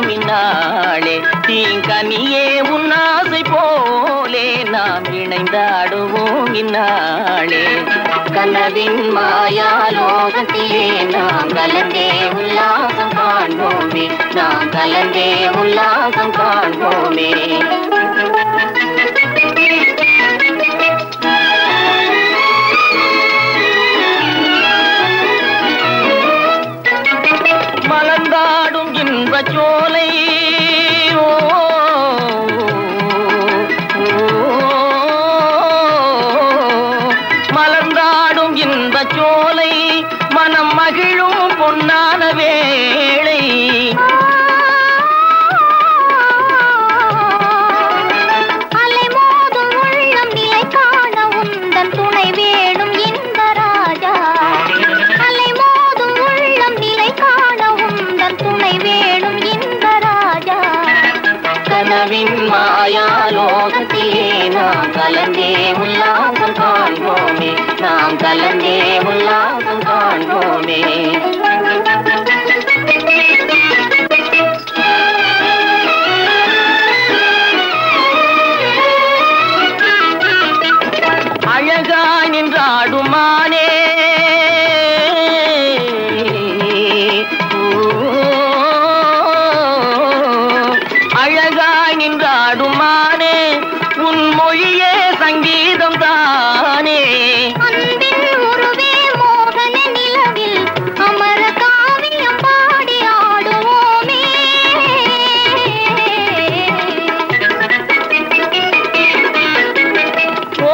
காண்போம் இந்நாளே தீங்கனியே உன்னாசை போலே நாம் இணைந்தாடுவோம் இந்நாளே கனவின் மாயாலோகத்திலே நாம் கலந்தே உல்லாசம் காண்போமே நாம் கலந்தே உல்லாசம் காண்போமே மலர்ந்தாடும் இன்ப சோலை ஓ, ஓ, மலர்ந்தாடும் இன்ப சோலை மனம் மகிழும் பொன்னான வேளை அலை மோதும் உள்ளம் நிலை காண உந்தன் துணை வேணும் இந்த ராஜா அலை மோதும் உள்ளம் நிலை காண உந்தன் துணை வேணும் இந்த ராஜா கனவின் மாயாலோகத்திலே நாம் கலந்தே உல்லாசம் காண்போமே நாம் கலந்தே உல்லாசம் காண்போமே அழகாய் நின்றாடுமானே அழகாய் நின்றாடுமானே உன் மொழியே சங்கீதம் தானே அன்பின் உருவே மோகன நிலவில் அமர காவியம் பாடி ஆடுவோமே ஓ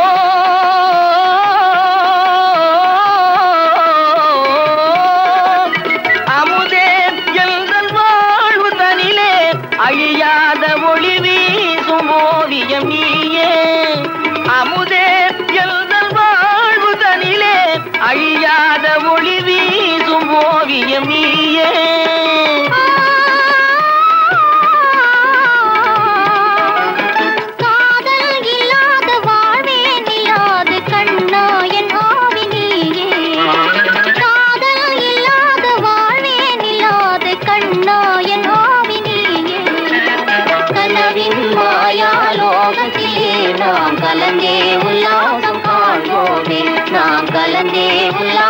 அமுதே எங்கள் வாழ்வு தனிலே அழியாத ஒளி வீசும் ஓவியம் நீயே அமுதே எங்கள் வாழ்வு தனிலே அழியாத ஒளி வீசும் ஓவியம் நீயே காதல் இல்லாத வாழ்வே நிலாது கண்ணா என் ஆவி நீயே காதல் இல்லாத வாழ்வே நிலாது கண்ணா என் ஆவி நீயே கனவின் மாயாலோகத்திலே நாம் கலந்தே உல்லாசம் காண்போமே நாம் கலந்தே உல்லாசம்